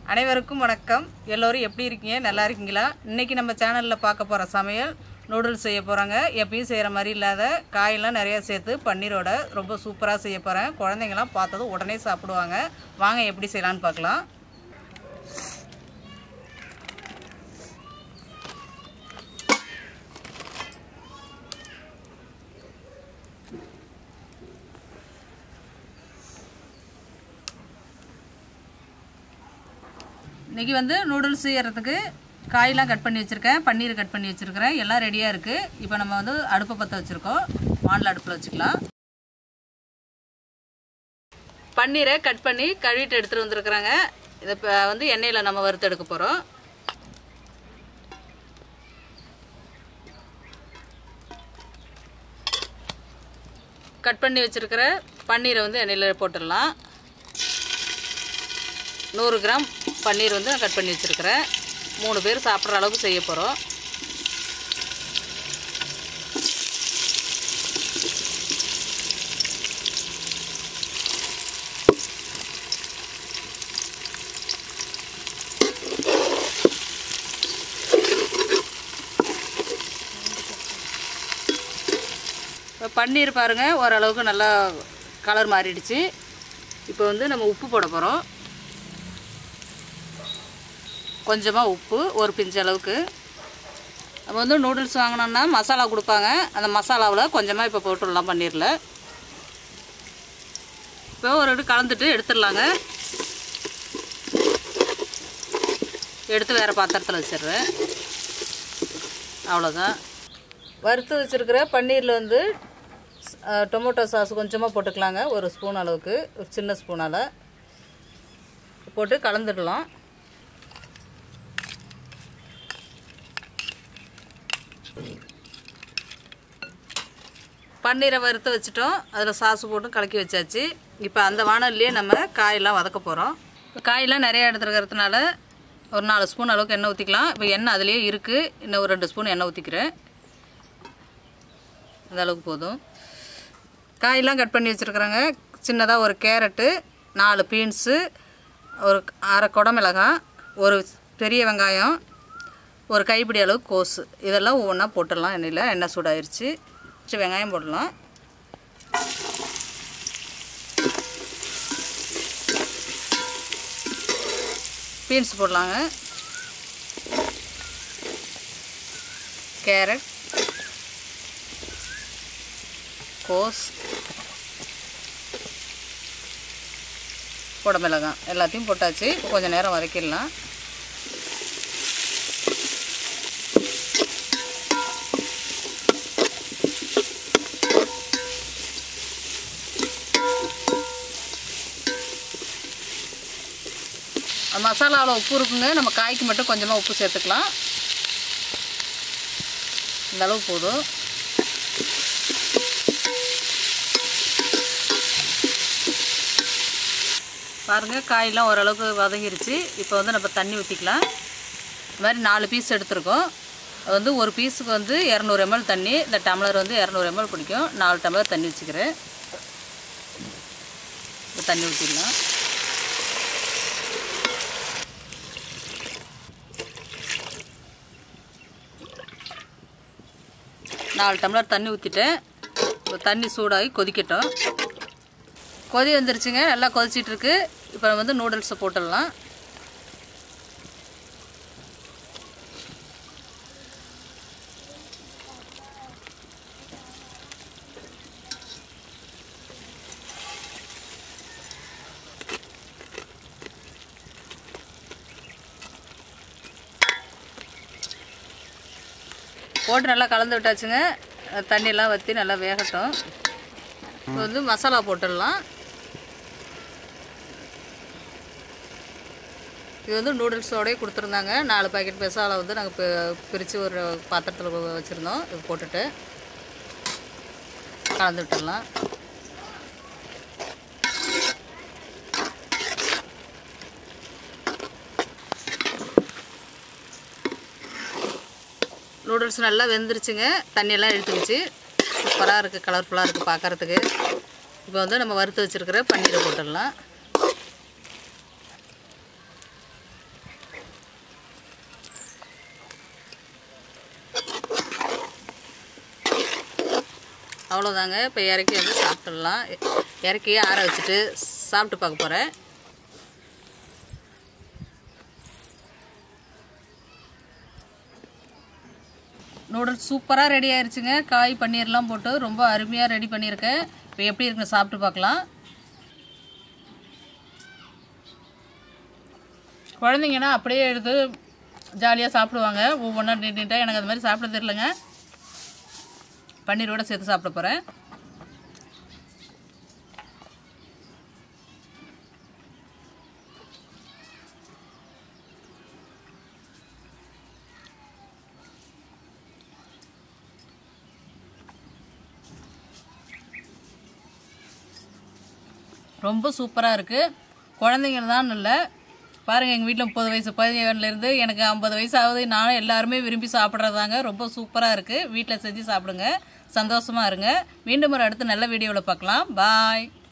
அனைவருக்கும் வணக்கம் எல்லோரும் எப்படி இருக்கீங்க நல்லா இருக்கீங்களா இன்றைக்கி நம்ம சேனலில் பார்க்க போகிற சமையல் நூடுல்ஸ் செய்ய போகிறாங்க எப்பயும் செய்கிற மாதிரி இல்லாத காயெல்லாம் நிறையா சேர்த்து பன்னீரோட ரொம்ப சூப்பராக செய்ய போகிறேன் குழந்தைங்களாம் பார்த்ததும் உடனே சாப்பிடுவாங்க வாங்க எப்படி செய்யலான்னு பார்க்கலாம் இன்றைக்கி வந்து நூடுல்ஸ் செய்யறதுக்கு காயெல்லாம் கட் பண்ணி வச்சுருக்கேன் பன்னீர் கட் பண்ணி வச்சுருக்கிறேன் எல்லாம் ரெடியாக இருக்குது இப்போ நம்ம வந்து அடுப்பை பற்ற வச்சுருக்கோம் வானல் அடுப்பில் வச்சுக்கலாம் பன்னீரை கட் பண்ணி கழுவிட்டு எடுத்துகிட்டு வந்துருக்குறாங்க இதை இப்போ வந்து எண்ணெயில் நம்ம வறுத்து எடுக்க போகிறோம் கட் பண்ணி வச்சுருக்கிற பன்னீரை வந்து எண்ணெயில் போட்டுடலாம் நூறு கிராம் பன்னீர் வந்து நான் கட் பண்ணி வச்சுருக்கிறேன் மூணு பேர் சாப்பிட்ற அளவுக்கு செய்ய போகிறோம் இப்போ பன்னீர் பாருங்கள் ஓரளவுக்கு நல்லா கலர் மாறிடுச்சு இப்போ வந்து நம்ம உப்பு போட போகிறோம் கொஞ்சமாக உப்பு ஒரு பிஞ்சு அளவுக்கு நம்ம வந்து நூடுல்ஸ் வாங்கினோம்னா மசாலா கொடுப்பாங்க அந்த மசாலாவில் கொஞ்சமாக இப்போ போட்டுடலாம் பன்னீரில் இப்போ ஒரு இடு கலந்துட்டு எடுத்துடலாங்க எடுத்து வேறு பாத்திரத்தில் வச்சிடுறேன் அவ்வளோதான் வறுத்து வச்சுருக்கிற பன்னீரில் வந்து அஹ், டொமேட்டோ சாஸ் கொஞ்சமாக போட்டுக்கலாங்க ஒரு ஸ்பூன் அளவுக்கு ஒரு சின்ன ஸ்பூனால் போட்டு கலந்துடலாம் பன்னீரை வறுத்து வச்சுட்டோம் அதில் சாசு போட்டு கலக்கி வச்சாச்சு இப்போ அந்த வானல்லையே நம்ம காயெல்லாம் வதக்க போகிறோம் இப்போ காயெல்லாம் நிறைய எடுத்துருக்கிறதுனால ஒரு நாலு ஸ்பூன் அளவுக்கு எண்ணெய் ஊற்றிக்கலாம் இப்போ எண்ணெய் அதுலேயே இருக்குது இன்னும் ஒரு ரெண்டு ஸ்பூன் எண்ணெய் ஊற்றிக்கிறேன் அந்த அளவுக்கு போதும் காயெல்லாம் கட் பண்ணி வச்சுருக்குறேங்க சின்னதாக ஒரு கேரட்டு நாலு பீன்ஸு ஒரு அரை குடமிளகாய் ஒரு பெரிய வெங்காயம் ஒரு கைப்பிடி அளவு கோஸு இதெல்லாம் ஒவ்வொன்றா போட்டுடலாம் எண்ணெயில் எண்ணெய் சூடாயிருச்சு சரி வெங்காயம் போடலாம் பீன்ஸ் போடலாங்க கேரட் கோஸ் குடமிளகாய் எல்லாத்தையும் போட்டாச்சு கொஞ்சம் நேரம் வதக்கிடலாம் மசாலாவில் உப்பு இருக்குங்க நம்ம காய்க்கு மட்டும் கொஞ்சமாக உப்பு சேர்த்துக்கலாம் இந்த அளவு போதும் பாருங்கள் காயெல்லாம் ஓரளவுக்கு வதங்கிருச்சு இப்போ வந்து நம்ம தண்ணி ஊற்றிக்கலாம் இது மாதிரி நாலு பீஸ் எடுத்திருக்கோம் அது வந்து ஒரு பீஸுக்கு வந்து இரநூறு எம்எல் தண்ணி இந்த டம்ளர் வந்து இரநூறு எம்எல் பிடிக்கும் நாலு டம்ளர் தண்ணி வச்சுக்கிறேன் இப்போ தண்ணி ஊற்றிடலாம் நாலு டம்ளர் தண்ணி ஊற்றிட்டேன் இப்போ தண்ணி சூடாகி கொதிக்கட்டும் கொதி வந்துருச்சுங்க நல்லா கொதிச்சிட்டு இருக்கு இப்போ நம்ம வந்து நூடுல்ஸை போட்டுடலாம் போட்டு நல்லா கலந்து விட்டாச்சுங்க அஹ் தண்ணியெல்லாம் வற்றி நல்லா வேகட்டும் இப்போ வந்து மசாலா போட்டுடலாம் இது வந்து நூடுல்ஸோடய கொடுத்துருந்தாங்க நாலு பாக்கெட் மசாலா வந்து நாங்கள் பிரித்து ஒரு பாத்திரத்தில் வச்சுருந்தோம் இது போட்டுட்டு கலந்து விட்டுடலாம் நூடுல்ஸ் நல்லா வெந்துருச்சுங்க தண்ணியெல்லாம் இழுத்துக்குச்சு சூப்பராக இருக்குது கலர்ஃபுல்லாக இருக்குது பார்க்குறதுக்கு இப்போ வந்து நம்ம வறுத்து வச்சுருக்கிற பன்னீரை போட்டுடலாம் அவ்வளோதாங்க இப்போ இறக்கி வந்து சாப்பிட்டுடலாம் இறக்கி ஆற வச்சுட்டு சாப்பிட்டு பார்க்க போகிறேன் நூடுல்ஸ் சூப்பராக ரெடி ஆயிருச்சுங்க காய் பன்னீர்லாம் போட்டு ரொம்ப அருமையாக ரெடி பண்ணியிருக்கேன் இப்போ எப்படி இருக்குன்னு சாப்பிட்டு பார்க்கலாம் குழந்தைங்கன்னா அப்படியே எடுத்து ஜாலியாக சாப்பிடுவாங்க ஒவ்வொன்றா நீட்டாக எனக்கு அது மாதிரி சாப்பிட தெரியலங்க பன்னீரோட சேர்த்து சாப்பிட போகிறேன் ரொம்ப சூப்பராக இருக்குது குழந்தைங்க தான் இல்லை பாருங்கள் எங்கள் வீட்டில் முப்பது வயசு பதினேழுலேருந்து எனக்கு ஐம்பது வயசு ஆகுது நானும் எல்லாருமே விரும்பி சாப்பிட்றதாங்க ரொம்ப சூப்பராக இருக்குது வீட்டில் செஞ்சு சாப்பிடுங்க சந்தோஷமாக இருங்க மீண்டும் ஒரு அடுத்த நல்ல வீடியோவில் பார்க்கலாம் பாய்